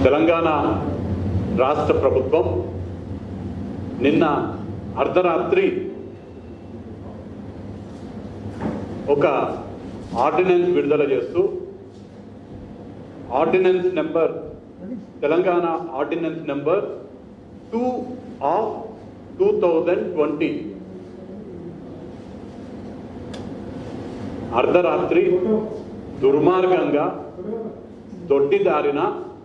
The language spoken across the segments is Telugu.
తెలంగాణ రాష్ట్ర ప్రభుత్వం నిన్న అర్ధరాత్రి ఒక ఆర్డినెన్స్ విడుదల చేస్తూ ordinance number Telangana ordinance number two of two thousand twenty అర్ధరాత్రి దుర్మార్గంగా దొడ్డిదారిన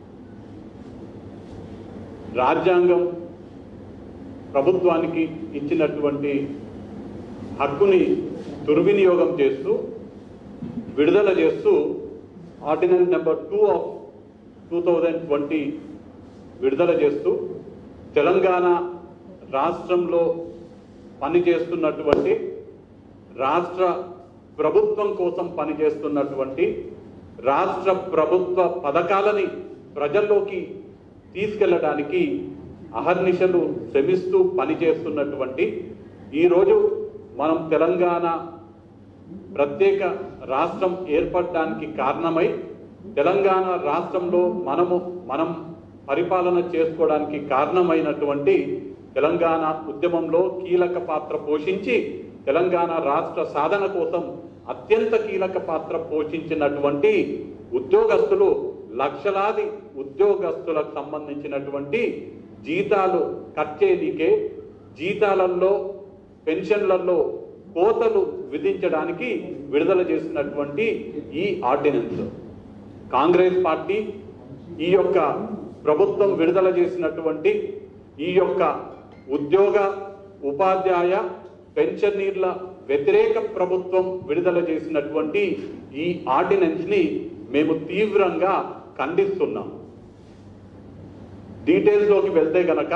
రాజ్యాంగం ప్రభుత్వానికి ఇచ్చినటువంటి హక్కుని దుర్వినియోగం చేస్తూ విడుదల చేస్తూ ordinance number two of two thousand twenty విడుదల చేస్తూ తెలంగాణ రాష్ట్రంలో పనిచేస్తున్నటువంటి రాష్ట్ర ప్రభుత్వం కోసం పనిచేస్తున్నటువంటి రాష్ట్ర ప్రభుత్వ పథకాలని ప్రజల్లోకి తీసుకెళ్ళడానికి అహర్నిశలు శ్రమిస్తూ పనిచేస్తున్నటువంటి ఈరోజు మనం తెలంగాణ ప్రత్యేక రాష్ట్రం ఏర్పడడానికి కారణమై తెలంగాణ రాష్ట్రంలో మనము మనం పరిపాలన చేసుకోవడానికి కారణమైనటువంటి తెలంగాణ ఉద్యమంలో కీలక పాత్ర పోషించి తెలంగాణ రాష్ట్ర సాధన కోసం అత్యంత కీలక పాత్ర పోషించినటువంటి ఉద్యోగస్తులు లక్షలాది ఉద్యోగస్తులకు సంబంధించినటువంటి జీతాలు కట్టేదికే జీతాలలో పెన్షన్లలో కోతలు విధించడానికి విడుదల చేసినటువంటి ఈ ఆర్డినెన్స్ కాంగ్రెస్ పార్టీ ఈ యొక్క ప్రభుత్వం విడుదల చేసినటువంటి ఈ యొక్క ఉద్యోగ ఉపాధ్యాయ పెన్షనీర్ల వ్యతిరేక ప్రభుత్వం విడుదల చేసినటువంటి ఈ ఆర్డినెన్స్ ని మేము తీవ్రంగా ఖండిస్తున్నాం డీటెయిల్స్ లోకి వెళ్తే గనక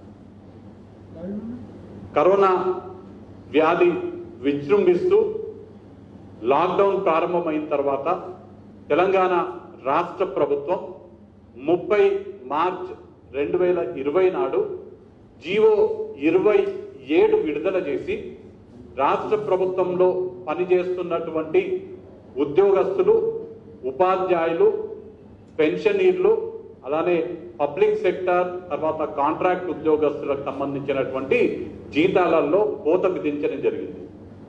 కరోనా వ్యాధి విజృంభిస్తూ లాక్డౌన్ ప్రారంభమైన తర్వాత తెలంగాణ రాష్ట్ర ప్రభుత్వం ముప్పై మార్చ్ రెండు వేల ఇరవై నాడు జీవో ఇరవై ఏడు విడుదల చేసి రాష్ట్ర ప్రభుత్వంలో పనిచేస్తున్నటువంటి ఉద్యోగస్తులు ఉపాధ్యాయులు పెన్షనీర్లు అలానే పబ్లిక్ సెక్టర్ తర్వాత కాంట్రాక్ట్ ఉద్యోగస్తులకు సంబంధించినటువంటి జీతాలలో కోత విధించడం జరిగింది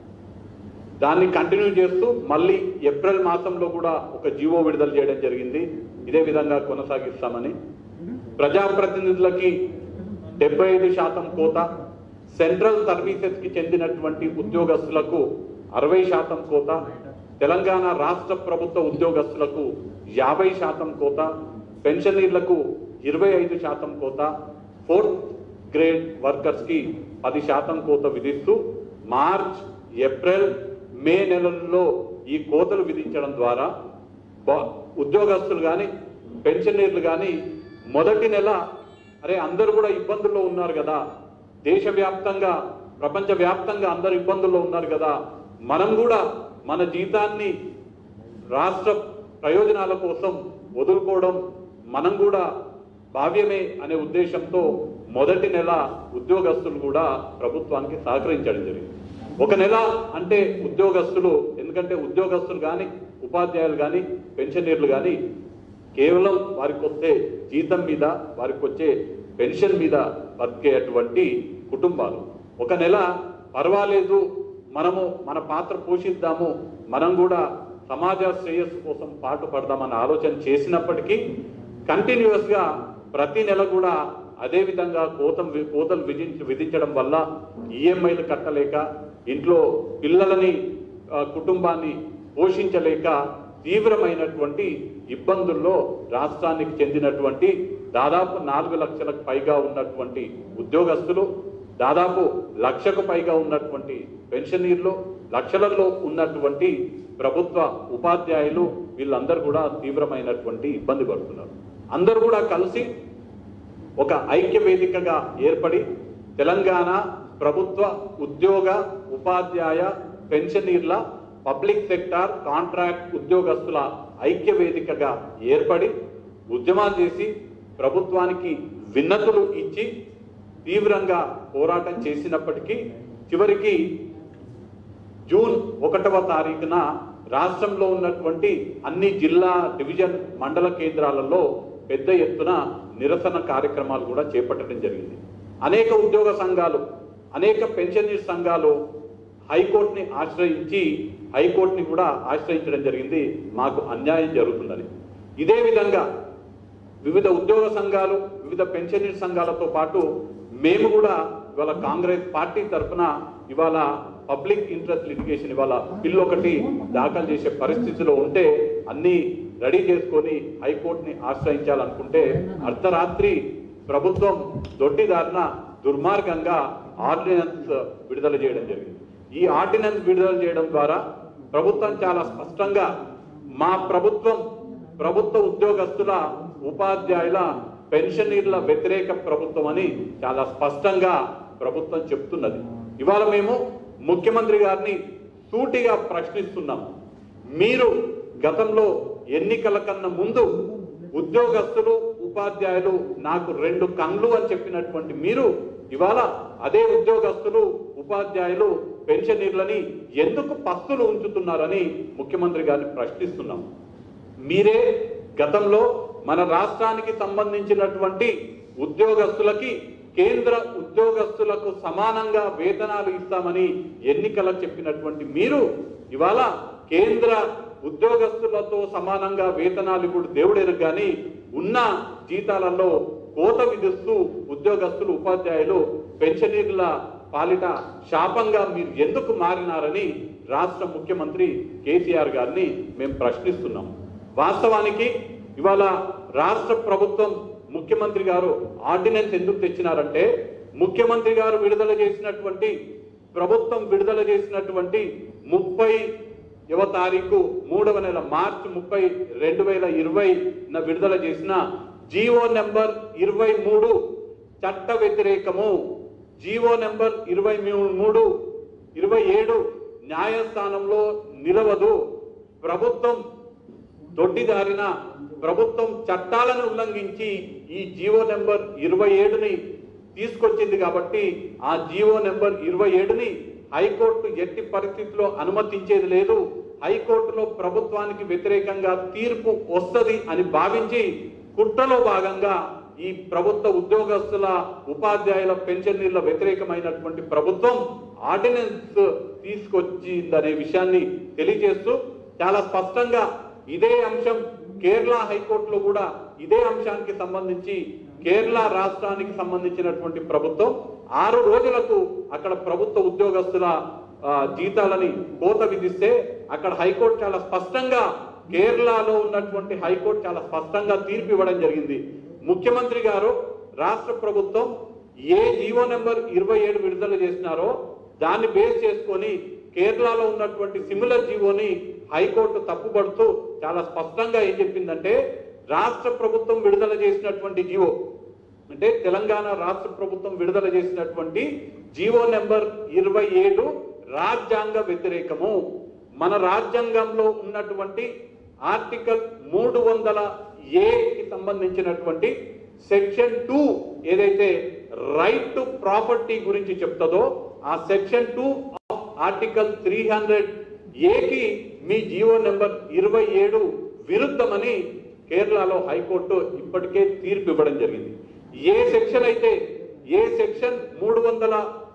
దాన్ని కంటిన్యూ చేస్తూ మళ్ళీ ఏప్రిల్ మాసంలో కూడా ఒక జీవో విడుదల చేయడం జరిగింది ఇదే విధంగా కొనసాగిస్తామని ప్రజాప్రతినిధులకి డెబ్బై ఐదు శాతం కోత సెంట్రల్ సర్వీసెస్ కి చెందినటువంటి ఉద్యోగస్తులకు అరవై శాతం కోత తెలంగాణ రాష్ట్ర ప్రభుత్వ ఉద్యోగస్తులకు యాభై శాతం కోత పెన్షనీర్లకు ఇరవై ఐదు శాతం కోత ఫోర్త్ గ్రేడ్ వర్కర్స్ కి పది శాతం కోత విధిస్తూ మార్చ్ ఏప్రిల్ మే నెలల్లో ఈ కోతలు విధించడం ద్వారా బ- ఉద్యోగస్తులు కానీ పెన్షనీర్లు కానీ మొదటి నెల అరే అందరూ కూడా ఇబ్బందుల్లో ఉన్నారు కదా దేశవ్యాప్తంగా ప్రపంచ వ్యాప్తంగా అందరు ఇబ్బందుల్లో ఉన్నారు కదా మనం కూడా మన జీతాన్ని రాష్ట్ర ప్రయోజనాల కోసం వదులుకోవడం మనం కూడా భావ్యమే అనే ఉద్దేశంతో మొదటి నెల ఉద్యోగస్తులు కూడా ప్రభుత్వానికి సహకరించడం జరిగింది ఒక నెల అంటే ఉద్యోగస్తులు ఎందుకంటే ఉద్యోగస్తులు కానీ ఉపాధ్యాయులు కానీ పెన్షనీర్లు కానీ కేవలం వారికి వచ్చే జీతం మీద వారికి వచ్చే పెన్షన్ మీద బతికేటువంటి కుటుంబాలు ఒక నెల పర్వాలేదు మనము మన పాత్ర పోషిద్దాము మనం కూడా సమాజ శ్రేయస్సు కోసం పాటు పడదామన్న ఆలోచన చేసినప్పటికీ కంటిన్యూస్ గా ప్రతి నెల కూడా అదే విధంగా కోతం కోతలు విధించ విధించడం వల్ల ఈఎంఐలు కట్టలేక ఇంట్లో పిల్లలని ఆ, కుటుంబాన్ని పోషించలేక తీవ్రమైనటువంటి ఇబ్బందుల్లో రాష్ట్రానికి చెందినటువంటి దాదాపు నాలుగు లక్షలకు పైగా ఉన్నటువంటి ఉద్యోగస్తులు దాదాపు లక్షకు పైగా ఉన్నటువంటి పెన్షనీర్లు లక్షలలో ఉన్నటువంటి ప్రభుత్వ ఉపాధ్యాయులు వీళ్ళందరూ కూడా తీవ్రమైనటువంటి ఇబ్బంది పడుతున్నారు అందరూ కూడా కలిసి ఒక ఐక్య వేదికగా ఏర్పడి తెలంగాణ ప్రభుత్వ ఉద్యోగ ఉపాధ్యాయ పెన్షనీర్ల పబ్లిక్ సెక్టార్ కాంట్రాక్ట్ ఉద్యోగస్తుల ఐక్య వేదికగా ఏర్పడి ఉద్యమాలు చేసి ప్రభుత్వానికి విన్నతులు ఇచ్చి తీవ్రంగా పోరాటం చేసినప్పటికీ చివరికి జూన్ ఒకటవ తారీఖున రాష్ట్రంలో ఉన్నటువంటి అన్ని జిల్లా డివిజన్ మండల కేంద్రాలలో పెద్ద ఎత్తున నిరసన కార్యక్రమాలు కూడా చేపట్టడం జరిగింది అనేక ఉద్యోగ సంఘాలు అనేక పెన్షనర్ సంఘాలు హైకోర్టుని ఆశ్రయించి హైకోర్టుని కూడా ఆశ్రయించడం జరిగింది మాకు అన్యాయం జరుగుతుందని ఇదే విధంగా వివిధ ఉద్యోగ సంఘాలు వివిధ పెన్షనర్ సంఘాలతో పాటు మేము కూడా ఇవాళ కాంగ్రెస్ పార్టీ తరఫున ఇవాళ పబ్లిక్ ఇంట్రెస్ట్ లిటిగేషన్ ఇవాళ బిల్ ఒకటి దాఖలు చేసే పరిస్థితిలో ఉంటే అన్ని రెడీ చేసుకొని హైకోర్టుని ఆశ్రయించాలనుకుంటే అర్ధరాత్రి ప్రభుత్వం దొడ్డిదారిన దుర్మార్గంగా ఆర్డినెన్స్ విడుదల చేయడం జరిగింది ఈ ఆర్డినెన్స్ విడుదల చేయడం ద్వారా ప్రభుత్వం చాలా స్పష్టంగా మా ప్రభుత్వం ప్రభుత్వ ఉద్యోగస్తుల ఉపాధ్యాయుల పెన్షనీర్ల వ్యతిరేక ప్రభుత్వం అని చాలా స్పష్టంగా ప్రభుత్వం చెప్తున్నది ఇవాళ మేము ముఖ్యమంత్రి గారిని సూటిగా ప్రశ్నిస్తున్నాం మీరు గతంలో ఎన్నికల కన్నా ముందు ఉద్యోగస్తులు ఉపాధ్యాయులు నాకు రెండు కన్లు అని చెప్పినటువంటి మీరు ఇవాళ అదే ఉద్యోగస్తులు ఉపాధ్యాయులు పెన్షనీర్లని ఎందుకు పస్తులు ఉంచుతున్నారని ముఖ్యమంత్రి గారిని ప్రశ్నిస్తున్నాం మీరే గతంలో మన రాష్ట్రానికి సంబంధించినటువంటి ఉద్యోగస్తులకి కేంద్ర ఉద్యోగస్తులకు సమానంగా వేతనాలు ఇస్తామని ఎన్నికలకు చెప్పినటువంటి మీరు ఇవాళ కేంద్ర ఉద్యోగస్తులతో సమానంగా వేతనాలు ఇప్పుడు దేవుడెరు కానీ ఉన్న జీతాలలో కోత విధిస్తూ ఉద్యోగస్తులు ఉపాధ్యాయులు పెన్షనీర్ల పాలిట శాపంగా మీరు ఎందుకు మారినారని రాష్ట్ర ముఖ్యమంత్రి కేసీఆర్ గారిని మేము ప్రశ్నిస్తున్నాం వాస్తవానికి ఇవాళ రాష్ట్ర ప్రభుత్వం ముఖ్యమంత్రి గారు ఆర్డినెన్స్ ఎందుకు తెచ్చినారంటే ముఖ్యమంత్రి గారు విడుదల చేసినటువంటి ప్రభుత్వం విడుదల చేసినటువంటి ముప్పై యువ తారీఖు మూడవ నెల మార్చి ముప్పై రెండు వేల ఇరవై విడుదల చేసిన జీవో నెంబర్ ఇరవై మూడు చట్ట వ్యతిరేకము జీవో నెంబర్ ఇరవై మూడు ఇరవై ఏడు న్యాయస్థానంలో నిలవదు ప్రభుత్వం దొడ్డిదారిన ప్రభుత్వం చట్టాలను ఉల్లంఘించి ఈ జీవో నెంబర్ ఇరవై ఏడుని తీసుకొచ్చింది కాబట్టి ఆ జీవో నెంబర్ ఇరవై ఏడుని హైకోర్టు ఎట్టి పరిస్థితిలో అనుమతించేది లేదు హైకోర్టులో ప్రభుత్వానికి వ్యతిరేకంగా తీర్పు వస్తది అని భావించి కుట్రలో భాగంగా ఈ ప్రభుత్వ ఉద్యోగస్తుల ఉపాధ్యాయుల పెన్షనీర్ల వ్యతిరేకమైనటువంటి ప్రభుత్వం ఆర్డినెన్స్ తీసుకొచ్చిందనే విషయాన్ని తెలియజేస్తూ చాలా స్పష్టంగా ఇదే అంశం కేరళ హైకోర్టులో కూడా ఇదే అంశానికి సంబంధించి కేరళ రాష్ట్రానికి సంబంధించినటువంటి ప్రభుత్వం ఆరు రోజులకు అక్కడ ప్రభుత్వ ఉద్యోగస్తుల ఆ, జీతాలని కోత విధిస్తే అక్కడ హైకోర్టు చాలా స్పష్టంగా కేరళలో ఉన్నటువంటి హైకోర్టు చాలా స్పష్టంగా తీర్పు ఇవ్వడం జరిగింది ముఖ్యమంత్రి గారు రాష్ట్ర ప్రభుత్వం ఏ జీవో నెంబర్ ఇరవై ఏడు విడుదల చేసినారో దాన్ని బేస్ చేసుకొని కేరళలో ఉన్నటువంటి సిమిలర్ జీవోని హైకోర్టు తప్పుపడుతూ చాలా స్పష్టంగా ఏం చెప్పిందంటే రాష్ట్ర ప్రభుత్వం విడుదల చేసినటువంటి జీవో అంటే తెలంగాణ రాష్ట్ర ప్రభుత్వం విడుదల చేసినటువంటి జీవో నెంబర్ ఇరవై ఏడు రాజ్యాంగ వ్యతిరేకము మన రాజ్యాంగంలో ఉన్నటువంటి ఆర్టికల్ మూడు వందల ఏకి సంబంధించినటువంటి సెక్షన్ టూ ఏదైతే రైట్ టు ప్రాపర్టీ గురించి చెప్తుందో ఆ section two of article three hundred ఏకి మీ జీవో నెంబర్ ఇరవై ఏడు విరుద్ధమని కేరళలో హైకోర్టు ఇప్పటికే తీర్పు ఇవ్వడం జరిగింది ఏ సెక్షన్ అయితే ఏ సెక్షన్ మూడు వందల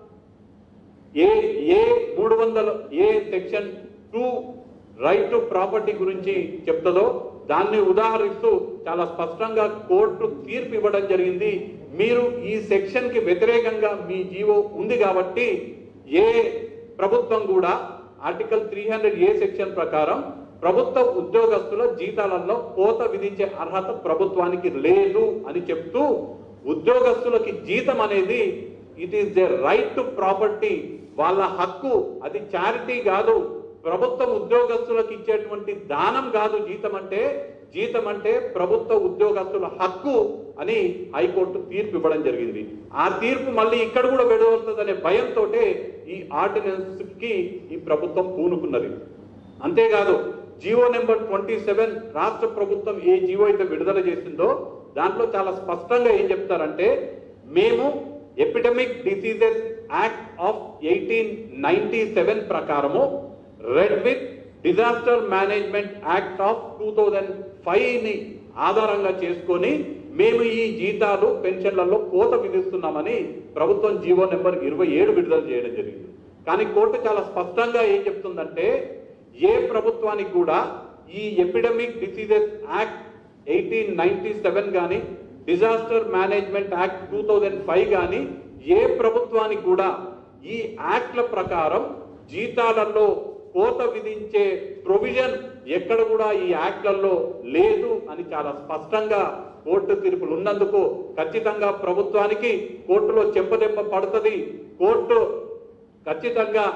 ఏ ఏ మూడు వందల A section two right to property గురించి చెప్తుందో దాన్ని ఉదాహరిస్తూ చాలా స్పష్టంగా కోర్టు తీర్పు ఇవ్వడం జరిగింది మీరు ఈ సెక్షన్ కి వ్యతిరేకంగా మీ జీవో ఉంది కాబట్టి ఏ ప్రభుత్వం కూడా article three hundred A section ప్రకారం ప్రభుత్వ ఉద్యోగస్తుల జీతాలలో కోత విధించే అర్హత ప్రభుత్వానికి లేదు అని చెప్తూ ఉద్యోగస్తులకి జీతం అనేది it is the right to property వాళ్ళ హక్కు అది చారిటీ కాదు ప్రభుత్వం ఉద్యోగస్తులకు ఇచ్చేటువంటి దానం కాదు జీతం అంటే జీతం అంటే ప్రభుత్వ ఉద్యోగస్తుల హక్కు అని హైకోర్టు తీర్పు ఇవ్వడం జరిగింది ఆ తీర్పు మళ్ళీ ఇక్కడ కూడా వెడవడుతుందనే భయంతో ఈ ఆర్డినెన్స్ కి ఈ ప్రభుత్వం పూనుకున్నది అంతేకాదు జీవో నెంబర్ ట్వంటీ సెవెన్ రాష్ట్ర ప్రభుత్వం ఏ జీవో అయితే విడుదల చేసిందో దాంట్లో చాలా స్పష్టంగా ఏం చెప్తారంటే మేము epidemic diseases act of eighteen ninety seven ప్రకారము read with disaster management act of two thousand five ని ఆధారంగా చేసుకొని మేము ఈ జీతాలు పెన్షన్లలో కోత విధిస్తున్నామని ప్రభుత్వం జీవో నెంబర్ ఇరవై ఏడు విడుదల చేయడం జరిగింది కానీ కోర్టు చాలా స్పష్టంగా ఏం చెప్తుందంటే ఏ ప్రభుత్వానికి కూడా ఈ epidemic diseases act eighteen ninety seven కానీ disaster management act two thousand five కానీ ఏ ప్రభుత్వానికి కూడా ఈ యాక్ట్ల ప్రకారం జీతాలలో కోత విధించే ప్రొవిజన్ ఎక్కడ కూడా ఈ యాక్ట్లలో లేదు అని చాలా స్పష్టంగా కోర్టు తీర్పులు ఉన్నందుకు ఖచ్చితంగా ప్రభుత్వానికి కోర్టులో చెంపదెబ్బ పడుతుంది కోర్టు ఖచ్చితంగా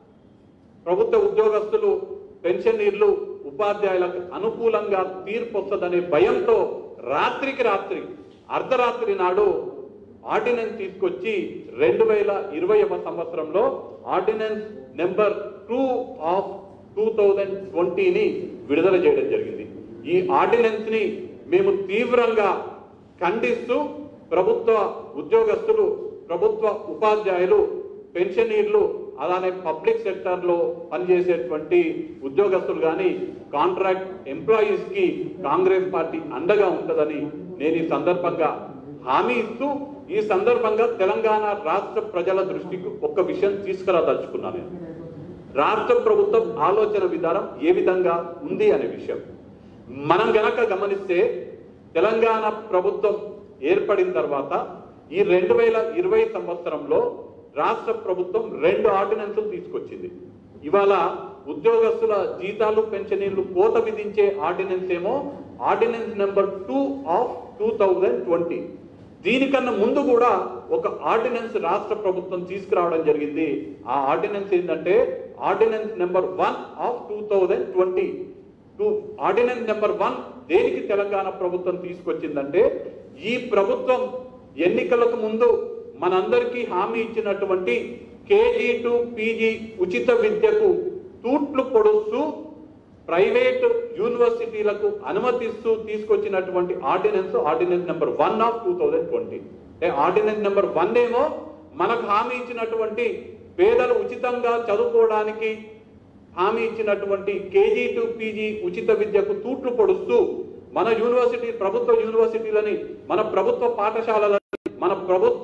ప్రభుత్వ ఉద్యోగస్తులు పెన్షనీర్లు ఉపాధ్యాయులకు అనుకూలంగా తీర్పు వస్తుందనే భయంతో రాత్రికి రాత్రి అర్ధరాత్రి నాడు ఆర్డినెన్స్ తీసుకొచ్చి రెండు వేల ఇరవైవ సంవత్సరంలో ordinance number two of two thousand ట్వంటీని విడుదల చేయడం జరిగింది ఈ ఆర్డినెన్స్ ని మేము తీవ్రంగా ఖండిస్తూ ప్రభుత్వ ఉద్యోగస్తులు ప్రభుత్వ ఉపాధ్యాయులు పెన్షనీర్లు అలానే పబ్లిక్ సెక్టార్లో పనిచేసేటువంటి ఉద్యోగస్తులు కానీ కాంట్రాక్ట్ ఎంప్లాయీస్ కి కాంగ్రెస్ పార్టీ అండగా ఉంటుందని నేను ఈ సందర్భంగా హామీ ఇస్తూ ఈ సందర్భంగా తెలంగాణ రాష్ట్ర ప్రజల దృష్టికి ఒక్క విషయం తీసుకురాదలుచుకున్నాను నేను రాష్ట్ర ప్రభుత్వం ఆలోచన విధానం ఏ విధంగా ఉంది అనే విషయం మనం గనక గమనిస్తే తెలంగాణ ప్రభుత్వం ఏర్పడిన తర్వాత ఈ రెండు వేల ఇరవై సంవత్సరంలో రాష్ట్ర ప్రభుత్వం రెండు ఆర్డినెన్సులు తీసుకొచ్చింది ఇవాళ ఉద్యోగస్తుల జీతాలు పెన్షనీర్లు కోత విధించే ఆర్డినెన్స్ ఏమో ordinance number two of two thousand twenty దీనికన్నా ముందు కూడా ఒక ఆర్డినెన్స్ రాష్ట్ర ప్రభుత్వం తీసుకురావడం జరిగింది ఆ ఆర్డినెన్స్ ఏంటంటే ordinance number one of two thousand twenty two ordinance number one దేనికి తెలంగాణ ప్రభుత్వం తీసుకొచ్చిందంటే ఈ ప్రభుత్వం ఎన్నికలకు ముందు మనందరికీ హామీ ఇచ్చినటువంటి కేజీ టు పీజీ ఉచిత విద్యకు తూట్లు పొడుస్తూ ప్రైవేట్ యూనివర్సిటీలకు అనుమతిస్తూ తీసుకొచ్చినటువంటి ordinance ordinance number one of two thousand twenty ordinance number one ఏమో మనకు హామీ ఇచ్చినటువంటి పేదలు ఉచితంగా చదువుకోవడానికి హామీ ఇచ్చినటువంటి కేజీ టు పీజీ ఉచిత విద్యకు తూట్లు పొడుస్తూ మన యూనివర్సిటీ ప్రభుత్వ యూనివర్సిటీలని మన ప్రభుత్వ పాఠశాలలని మన ప్రభుత్వ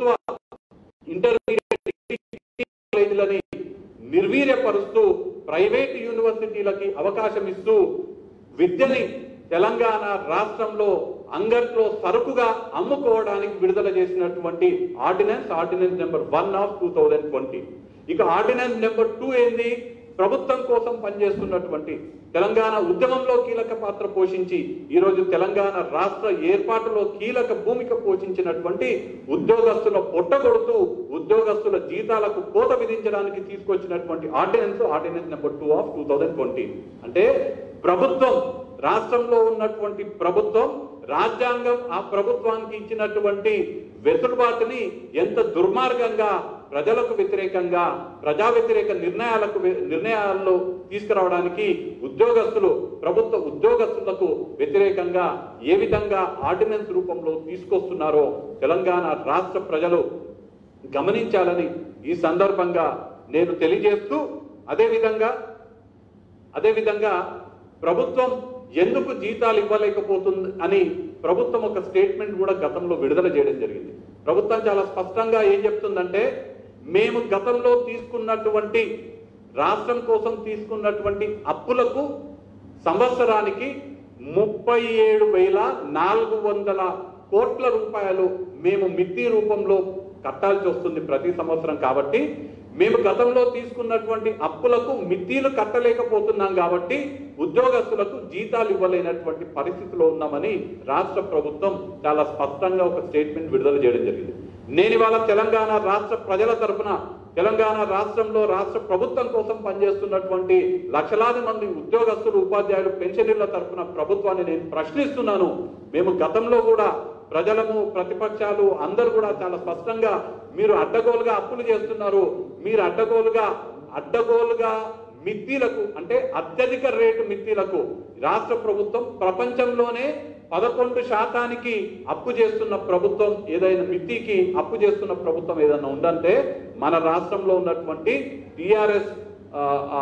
ఇంటర్మీడియట్ కాలేజీలని నిర్వీర్యపరుస్తూ ప్రైవేట్ యూనివర్సిటీలకి అవకాశం ఇస్తూ విద్యని తెలంగాణ రాష్ట్రంలో అంగట్లో సరుకుగా అమ్ముకోవడానికి విడుదల చేసినటువంటి ordinance ordinance number one of two thousand twenty ఇక ఆర్డినెన్స్ నెంబర్ టూ ఏంది ప్రభుత్వం కోసం పనిచేస్తున్నటువంటి తెలంగాణ ఉద్యమంలో కీలక పాత్ర పోషించి ఈరోజు తెలంగాణ రాష్ట్ర ఏర్పాటులో కీలక భూమిక పోషించినటువంటి ఉద్యోగస్తుల పొట్టగొడుతూ ఉద్యోగస్తుల జీతాలకు కోత విధించడానికి తీసుకొచ్చినటువంటి ordinance ordinance number two of two thousand twenty అంటే ప్రభుత్వం రాష్ట్రంలో ఉన్నటువంటి ప్రభుత్వం రాజ్యాంగం ఆ ప్రభుత్వానికి ఇచ్చినటువంటి వెసులుబాటుని ఎంత దుర్మార్గంగా ప్రజలకు వ్యతిరేకంగా ప్రజా వ్యతిరేక నిర్ణయాలకు వ్య- నిర్ణయాల్లో తీసుకురావడానికి ఉద్యోగస్తులు ప్రభుత్వ ఉద్యోగస్తులకు వ్యతిరేకంగా ఏ విధంగా ఆర్డినెన్స్ రూపంలో తీసుకొస్తున్నారో తెలంగాణ రాష్ట్ర ప్రజలు గమనించాలని ఈ సందర్భంగా నేను తెలియజేస్తూ అదేవిధంగా అదేవిధంగా ప్రభుత్వం ఎందుకు జీతాలు ఇవ్వలేకపోతుంది అని ప్రభుత్వం ఒక స్టేట్మెంట్ కూడా గతంలో విడుదల చేయడం జరిగింది ప్రభుత్వం చాలా స్పష్టంగా ఏం చెప్తుందంటే మేము గతంలో తీసుకున్నటువంటి రాష్ట్రం కోసం తీసుకున్నటువంటి అప్పులకు సంవత్సరానికి ముప్పై ఏడు వేల నాలుగు వందల కోట్ల రూపాయలు మేము మిత్తి రూపంలో కట్టాల్సి వస్తుంది ప్రతి సంవత్సరం కాబట్టి మేము గతంలో తీసుకున్నటువంటి అప్పులకు మిత్తీలు కట్టలేకపోతున్నాం కాబట్టి ఉద్యోగస్తులకు జీతాలు ఇవ్వలేనటువంటి పరిస్థితిలో ఉన్నామని రాష్ట్ర ప్రభుత్వం చాలా స్పష్టంగా ఒక స్టేట్మెంట్ విడుదల చేయడం జరిగింది నేను ఇవాళ తెలంగాణ రాష్ట్ర ప్రజల తరపున తెలంగాణ రాష్ట్రంలో రాష్ట్ర ప్రభుత్వం కోసం పనిచేస్తున్నటువంటి లక్షలాది మంది ఉద్యోగస్తులు ఉపాధ్యాయులు పెన్షనర్ల తరపున ప్రభుత్వాన్ని నేను ప్రశ్నిస్తున్నాను మేము గతంలో కూడా ప్రజలము ప్రతిపక్షాలు అందరూ కూడా చాలా స్పష్టంగా మీరు అడ్డగోలుగా అప్పులు చేస్తున్నారు మీరు అడ్డగోలుగా అడ్డగోలుగా మిత్తిలకు అంటే అత్యధిక రేటు మిత్తిలకు రాష్ట్ర ప్రభుత్వం ప్రపంచంలోనే పదకొండు శాతానికి అప్పు చేస్తున్న ప్రభుత్వం ఏదైనా మిత్తికి అప్పు చేస్తున్న ప్రభుత్వం ఏదైనా ఉందంటే మన రాష్ట్రంలో ఉన్నటువంటి టిఆర్ఎస్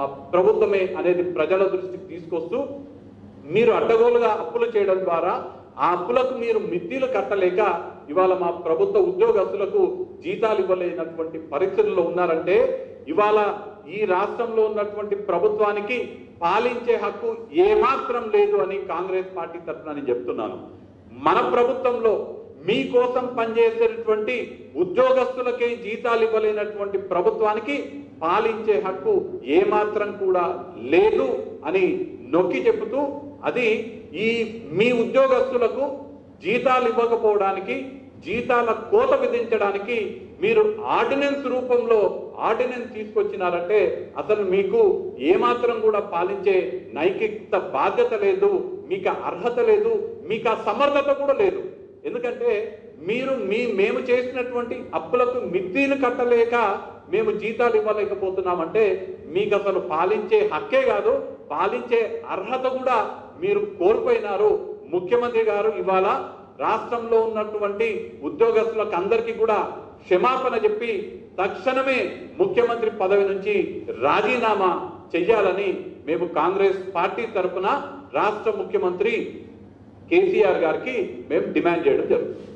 ప్రభుత్వమే అనేది ప్రజల దృష్టికి తీసుకొస్తూ మీరు అడ్డగోలుగా అప్పులు చేయడం ద్వారా ఆ అప్పులకు మీరు మిద్దీలు కట్టలేక ఇవాళ మా ప్రభుత్వ ఉద్యోగస్తులకు జీతాలు ఇవ్వలేనటువంటి పరిస్థితుల్లో ఉన్నారంటే ఇవాళ ఈ రాష్ట్రంలో ఉన్నటువంటి ప్రభుత్వానికి పాలించే హక్కు ఏమాత్రం లేదు అని కాంగ్రెస్ పార్టీ తరఫున నేను చెప్తున్నాను మన ప్రభుత్వంలో మీకోసం పనిచేసేటటువంటి ఉద్యోగస్తులకే జీతాలు ఇవ్వలేనటువంటి ప్రభుత్వానికి పాలించే హక్కు ఏమాత్రం కూడా లేదు అని నొక్కి చెబుతూ అది ఈ మీ ఉద్యోగస్తులకు జీతాలు ఇవ్వకపోవడానికి జీతాల కోత విధించడానికి మీరు ఆర్డినెన్స్ రూపంలో ఆర్డినెన్స్ తీసుకొచ్చినారంటే అసలు మీకు ఏమాత్రం కూడా పాలించే నైతిక బాధ్యత లేదు మీకు ఆ అర్హత లేదు మీకు ఆ సమర్థత కూడా లేదు ఎందుకంటే మీరు మీ మేము చేసినటువంటి అప్పులకు మిద్దీలు కట్టలేక మేము జీతాలు ఇవ్వలేకపోతున్నామంటే మీకు అసలు పాలించే హక్కే కాదు పాలించే అర్హత కూడా మీరు కోల్పోయినారు ముఖ్యమంత్రి గారు ఇవాళ రాష్ట్రంలో ఉన్నటువంటి ఉద్యోగస్తులకు అందరికీ కూడా క్షమాపణ చెప్పి తక్షణమే ముఖ్యమంత్రి పదవి నుంచి రాజీనామా చెయ్యాలని మేము కాంగ్రెస్ పార్టీ తరఫున రాష్ట్ర ముఖ్యమంత్రి కేసీఆర్ గారికి మేము డిమాండ్ చేయడం జరుగుతుంది